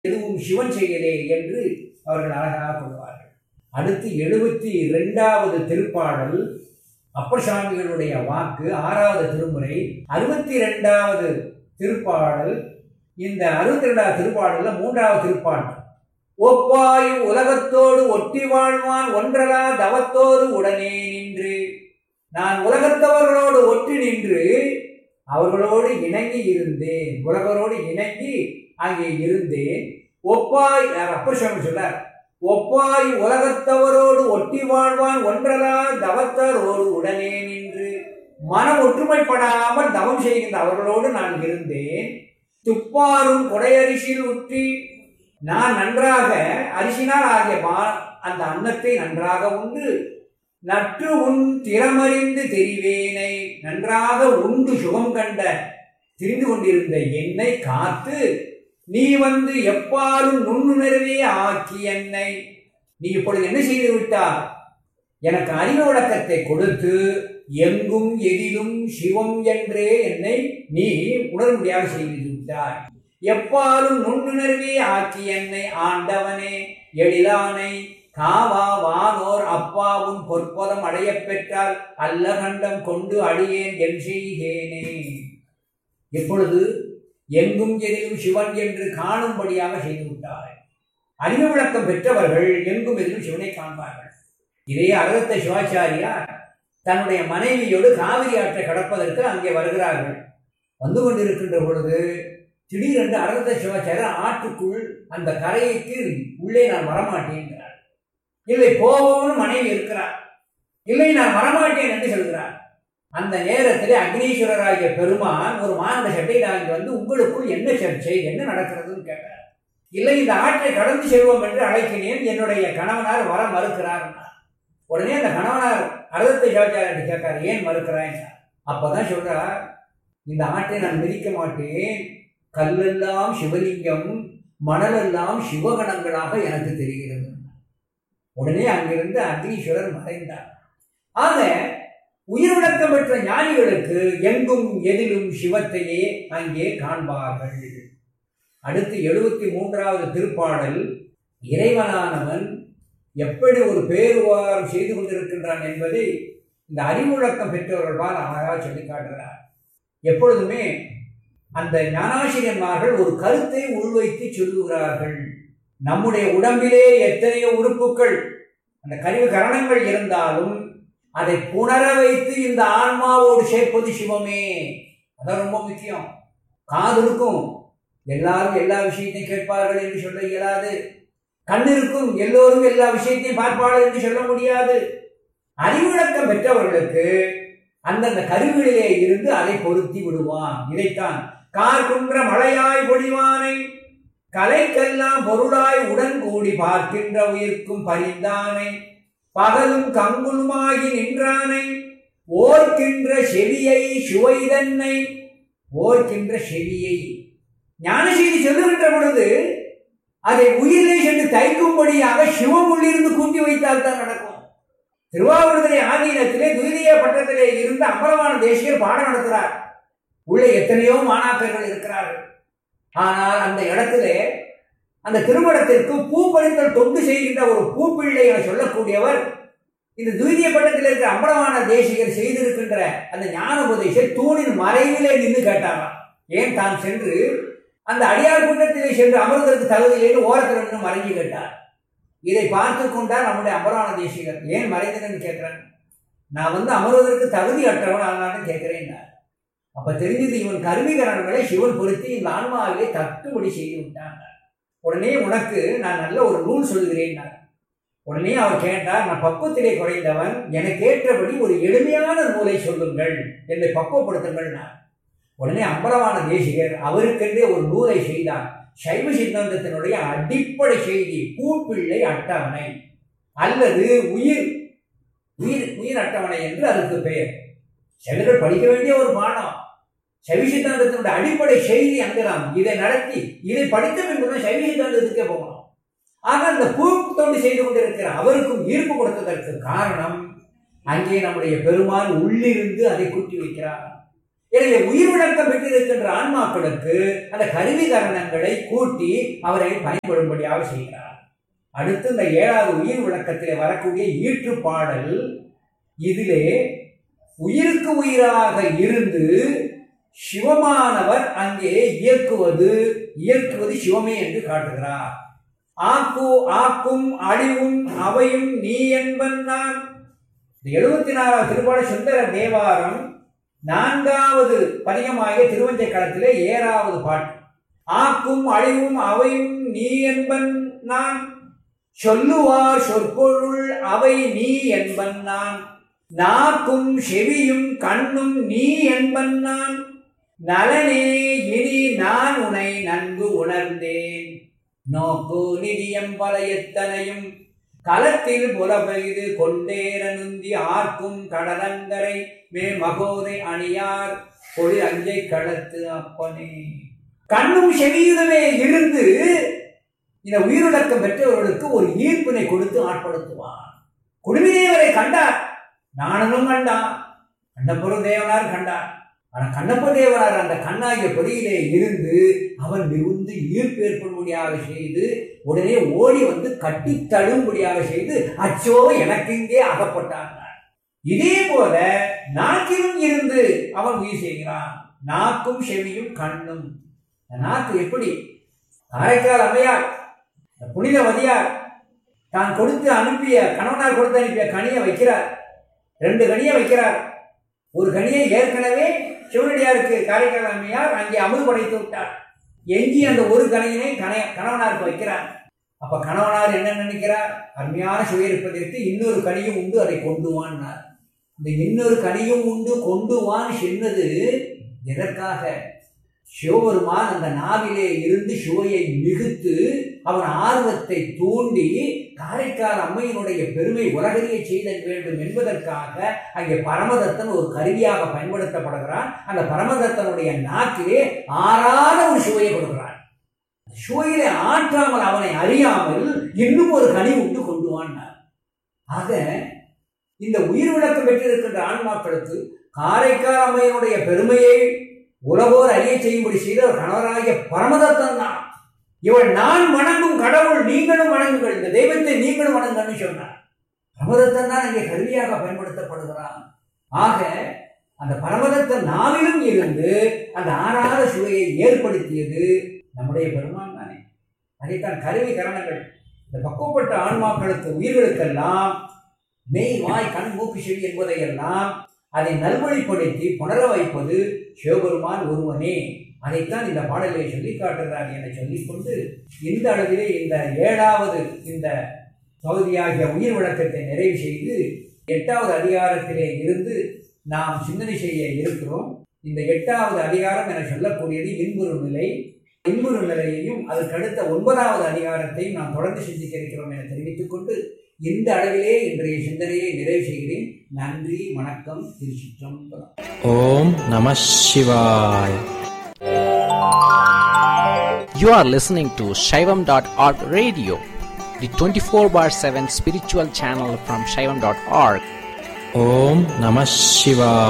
எதுவும் சிவன் செயலே என்று அவர்கள் அழகாக கொள்வார்கள் அடுத்து எழுபத்தி இரண்டாவது திருப்பாடல் அப்பர் சுவாமிகளுடைய வாக்கு ஆறாவது திருமுறை அறுபத்தி ரெண்டாவது திருப்பாடல் இந்த அறுபத்தி ரெண்டாவது திருப்பாடல்ல மூன்றாவது திருப்பாடல் ஒப்பாய் உலகத்தோடு ஒட்டி வாழ்வான் ஒன்றலா தவத்தோடு உடனே நின்று நான் உலகத்தவர்களோடு ஒற்றி நின்று அவர்களோடு இணங்கி இருந்தேன் உலகரோடு இணங்கி அங்கே இருந்தேன் ஒப்பாய் அப்பர் சுவாமி சொல்றார் ஒப்பாய் உலகத்தவரோடு ஒட்டி வாழ்வான் ஒன்றலா தவத்தரோடு உடனே நின்று மனம் ஒற்றுமைப்படாமல் தவம் செய்கின்ற அவர்களோடு நான் இருந்தேன் துப்பாரும் கொடையரிசியில் உற்றி நான் நன்றாக அரிசினால் ஆகிய மா அந்த அன்னத்தை நன்றாக உண்டு நற்று உன் திறமறிந்து தெரிவேனை நன்றாக உண்டு சுகம் கண்ட திரிந்து கொண்டிருந்த என்னை காத்து நீ வந்து எப்பாலும் நுண்ணுணர்வே ஆக்கி என்னை நீ இப்பொழுது என்ன செய்து விட்டார் எனக்கு அறிவு விளக்கத்தை கொடுத்து எங்கும் எதிலும் சிவம் என்றே என்னை நீ உணர்முடியாக செய்து விட்டாய் எப்பாலும் நுண்ணுணர்வே ஆக்கி என்னை ஆண்டவனே எழிலானை காவா வானோர் அப்பாவும் பொற்பதம் அடையப் பெற்றால் அல்ல கண்டம் கொண்டு அடியேன் என் செய்கேனே எப்பொழுது எங்கும் எதிலும் சிவன் என்று காணும்படியாக செய்து விட்டார் அறிவு விளக்கம் பெற்றவர்கள் எங்கும் எதிலும் சிவனை காண்பார்கள் இதே அகத்த சிவாச்சாரியார் தன்னுடைய மனைவியோடு காவிரி ஆற்றை கடப்பதற்கு அங்கே வருகிறார்கள் வந்து கொண்டிருக்கின்ற பொழுது திடீரென்று அரகத்த சிவாச்சாரியர் ஆற்றுக்குள் அந்த கரைக்கு உள்ளே நான் வரமாட்டேன்கிறார் இல்லை போவோம்னு மனைவி இருக்கிறார் இல்லை நான் வரமாட்டேன் என்று சொல்கிறார் அந்த நேரத்தில் அக்னீஸ்வரராகிய பெருமான் ஒரு மாநில சட்டையில் வாங்கி வந்து உங்களுக்குள் என்ன சர்ச்சை என்ன நடக்கிறதுன்னு கேட்டார் இல்லை இந்த ஆற்றை கடந்து செல்வோம் என்று அழைக்கிறேன் என்னுடைய கணவனார் வர மறுக்கிறார் உடனே அந்த கணவனார் அறுபத்தை சிவாச்சாரிய கேட்கார் ஏன் மறுக்கிறாய் அப்பதான் சொல்றார் இந்த ஆற்றை நான் மிதிக்க மாட்டேன் கல்லெல்லாம் சிவலிங்கம் மணலெல்லாம் சிவகணங்களாக எனக்கு தெரிகிறது உடனே அங்கிருந்து அக்னீஸ்வரர் மறைந்தார் ஆக உயிர் விளக்கம் பெற்ற ஞானிகளுக்கு எங்கும் எதிலும் சிவத்தையே அங்கே காண்பார்கள் அடுத்து எழுபத்தி மூன்றாவது திருப்பாடல் இறைவனானவன் எப்படி ஒரு பேருவாரம் செய்து கொண்டிருக்கின்றான் என்பதை இந்த அறிவுழக்கம் பெற்றவர்களால் அழகாக சொல்லி காட்டுகிறார் எப்பொழுதுமே அந்த ஞானாசிரியன்மார்கள் ஒரு கருத்தை உள்வைத்து சொல்லுகிறார்கள் நம்முடைய உடம்பிலே எத்தனையோ உறுப்புகள் அந்த கருவி கரணங்கள் இருந்தாலும் அதை புணர வைத்து இந்த ஆன்மாவோடு சேர்ப்பது சிவமே அதான் ரொம்ப முக்கியம் காது இருக்கும் எல்லாரும் எல்லா விஷயத்தையும் கேட்பார்கள் என்று சொல்ல இயலாது கண் இருக்கும் எல்லோரும் எல்லா விஷயத்தையும் பார்ப்பார்கள் என்று சொல்ல முடியாது அறிவிழக்கம் பெற்றவர்களுக்கு அந்தந்த கருவிகளிலே இருந்து அதை பொருத்தி விடுவான் இதைத்தான் கார் குன்ற மழையாய் பொழிவானை கலைக்கெல்லாம் பொருளாய் உடன் கூடி பார்க்கின்ற உயிர்க்கும் பரிந்தானை பகலும் கங்குலுமாகி நின்றானை ஓர்க்கின்ற செவியை சுவைதன்னை ஓர்க்கின்ற செவியை ஞானசெய்தி சொல்லுகின்ற பொழுது அதை உயிரை சென்று தைக்கும்படியாக சிவம் உள்ளிருந்து கூட்டி வைத்தால் தான் நடக்கும் திருவாவூர்துறை ஆதீனத்திலே துயிலிய பட்டத்திலே இருந்த அமரவான தேசியர் பாடம் நடத்துகிறார் உள்ளே எத்தனையோ மாணாக்கர்கள் இருக்கிறார்கள் ஆனால் அந்த இடத்திலே அந்த திருமணத்திற்கு பூ பறித்தல் தொண்டு செய்கின்ற ஒரு பூப்பிள்ளை என சொல்லக்கூடியவர் இந்த துயிலிய பட்டத்தில் இருக்கிற அம்பலமான தேசிகர் செய்திருக்கின்ற அந்த ஞான உபதேசர் தூணின் மறைவிலே நின்று கேட்டாராம் ஏன் தான் சென்று அந்த அடியார் குன்றத்திலே சென்று அமர்வதற்கு தகுதியிலேன்னு ஓரத்தில் நின்று மறைஞ்சு கேட்டார் இதை பார்த்து கொண்டார் நம்முடைய அம்பரான தேசிகர் ஏன் மறைந்தனன்னு கேட்கிறேன் நான் வந்து அமர்வதற்கு தகுதி அற்றவன் அதனால கேட்கிறேன் அப்ப தெரிஞ்சது இவன் கருவிகரணங்களை சிவன் பொருத்தி இந்த ஆன்மாவிலே தட்டுபடி செய்து விட்டான் உடனே உனக்கு நான் நல்ல ஒரு நூல் சொல்கிறேன் உடனே அவர் கேட்டார் நான் பக்குவத்திலே குறைந்தவன் எனக்கு ஏற்றபடி ஒரு எளிமையான நூலை சொல்லுங்கள் என்னை பக்குவப்படுத்துங்கள் நான் உடனே அம்பலவான தேசிகர் அவருக்கென்றே ஒரு நூலை செய்தார் சைவ சித்தாந்தத்தினுடைய அடிப்படை செய்தி பூப்பிள்ளை அட்டவணை அல்லது உயிர் உயிர் உயிர் அட்டவணை என்று அதுக்கு பெயர் சிலர்கள் படிக்க வேண்டிய ஒரு பாடம் சைவ சித்தாந்தத்தினுடைய அடிப்படை செய்தி அங்குதான் இதை நடத்தி இதை படித்த பின்புதான் சைவ சித்தாந்தத்துக்கே போகணும் ஆக அந்த பூ தொண்டு செய்து கொண்டிருக்கிற அவருக்கும் ஈர்ப்பு கொடுத்ததற்கு காரணம் அங்கே நம்முடைய பெருமான் உள்ளிருந்து அதை கூட்டி வைக்கிறார் எனவே உயிர் விளக்கம் பெற்றிருக்கின்ற ஆன்மாக்களுக்கு அந்த கருவி கரணங்களை கூட்டி அவரை பயன்படும்படியாக செய்கிறார் அடுத்து இந்த ஏழாவது உயிர் விளக்கத்திலே வரக்கூடிய ஈற்று பாடல் இதிலே உயிருக்கு உயிராக இருந்து சிவமானவர் அங்கே இயக்குவது இயக்குவது சிவமே என்று காட்டுகிறார் ஆக்கு ஆக்கும் அழிவும் அவையும் நீ என்பன் நான் இந்த எழுபத்தி நாலாவது திருப்பாட சுந்தர தேவாரம் நான்காவது பதிகமாகிய திருவஞ்சை களத்திலே ஏழாவது பாட்டு ஆக்கும் அழிவும் அவையும் நீ என்பன் நான் சொல்லுவார் சொற்பொருள் அவை நீ என்பன் நான் நாக்கும் செவியும் கண்ணும் நீ என்பன் நான் நலனே இனி நான் உனை நன்கு உணர்ந்தேன் நோக்கு நிதியம் பல எத்தனையும் களத்தில் புலபெய்து கொண்டேரனுந்தி ஆர்க்கும் கடலங்கரை மே மகோதை அணியார் பொழி அஞ்சை களத்து அப்பனே கண்ணும் செவியுடமே இருந்து இந்த உயிரிழக்கம் பெற்றவர்களுக்கு ஒரு ஈர்ப்பினை கொடுத்து ஆட்படுத்துவார் குடுமிதேவரை கண்டார் நானும் கண்டான் கண்ணப்பொரு தேவனார் கண்டார் ஆனால் கண்ணப்ப தேவனார் அந்த கண்ணாகிய பொறியிலே இருந்து அவன் மிகுந்து ஈர்ப்பு ஏற்படும்படியாக செய்து உடனே ஓடி வந்து கட்டி தழும்படியாக செய்து அச்சோ எனக்கு இங்கே அகப்பட்டான் இதே போல நாக்கிலும் இருந்து அவன் உயிர் செய்கிறான் நாக்கும் செவியும் கண்ணும் நாக்கு எப்படி காரைக்கால் அம்மையார் புனிதவதியார் தான் கொடுத்து அனுப்பிய கணவனார் கொடுத்து அனுப்பிய கனியை வைக்கிறார் ரெண்டு கனியை வைக்கிறார் ஒரு கனியை ஏற்கனவே சிவனடியாருக்கு காரைக்கால் அம்மையார் அங்கே அமுது படைத்து விட்டார் எஞ்சி அந்த ஒரு கனையினை கண கணவனாருக்கு வைக்கிறார் அப்ப கணவனார் என்ன நினைக்கிறார் அருமையான சுவையிருப்பதற்கு இன்னொரு கனியும் உண்டு அதை கொண்டு வான்னார் இந்த இன்னொரு கனியும் உண்டு கொண்டு வான்னு சொன்னது எதற்காக சிவபெருமான் அந்த நாவிலே இருந்து சுவையை மிகுத்து அவன் ஆர்வத்தை தூண்டி காரைக்கால் அம்மையினுடைய பெருமை உலகறிய செய்தல் வேண்டும் என்பதற்காக அங்கே பரமதத்தன் ஒரு கருவியாக பயன்படுத்தப்படுகிறான் அந்த பரமதத்தனுடைய நாக்கிலே ஆறாத ஒரு சுவையை கொடுக்கிறான் சுவையிலே ஆற்றாமல் அவனை அறியாமல் இன்னும் ஒரு கனி உண்டு கொண்டு வான்னார் ஆக இந்த உயிர் விளக்கம் பெற்றிருக்கின்ற ஆன்மாக்களுக்கு காரைக்கால் அம்மையினுடைய பெருமையை உலகோர் அறிய செய்யும்படி செய்த ஒரு கணவராகிய பரமதத்தன் தான் இவள் நான் வணங்கும் கடவுள் நீங்களும் வணங்குங்கள் இந்த தெய்வத்தை நீங்களும் வணங்கன்னு சொன்னார் பரமதத்தன் தான் இங்கே கருவியாக பயன்படுத்தப்படுகிறான் ஆக அந்த பரமதத்தன் நாவிலும் இருந்து அந்த ஆறாத சுவையை ஏற்படுத்தியது நம்முடைய பெருமான் தானே அதைத்தான் கருவி கரணங்கள் இந்த பக்குவப்பட்ட ஆன்மாக்களுக்கு உயிர்களுக்கெல்லாம் மெய் வாய் கண் மூக்கு செவி என்பதையெல்லாம் அதை நல்வழிப்படுத்தி புணர வைப்பது சிவபெருமான் ஒருவனே அதைத்தான் இந்த பாடலை சொல்லி காட்டுகிறார் என சொல்லிக்கொண்டு இந்த அளவிலே இந்த ஏழாவது இந்த பகுதியாகிய உயிர் விளக்கத்தை நிறைவு செய்து எட்டாவது அதிகாரத்திலே இருந்து நாம் சிந்தனை செய்ய இருக்கிறோம் இந்த எட்டாவது அதிகாரம் என சொல்லக்கூடியது இன்புறு நிலை இன்புறு நிலையையும் அதற்கடுத்த ஒன்பதாவது அதிகாரத்தையும் நாம் தொடர்ந்து சிந்திக்க இருக்கிறோம் என தெரிவித்துக் கொண்டு இந்த அளவிலே இன்றைய சிந்தனையை நிறைவு செய்கிறேன் நன்றி வணக்கம் திருச்சிற்றம்பலம் ஓம் நம சிவாய் You are listening to Shaivam.org radio, the 24 bar 7 spiritual channel from Shaivam.org. Om Namah Shivaya.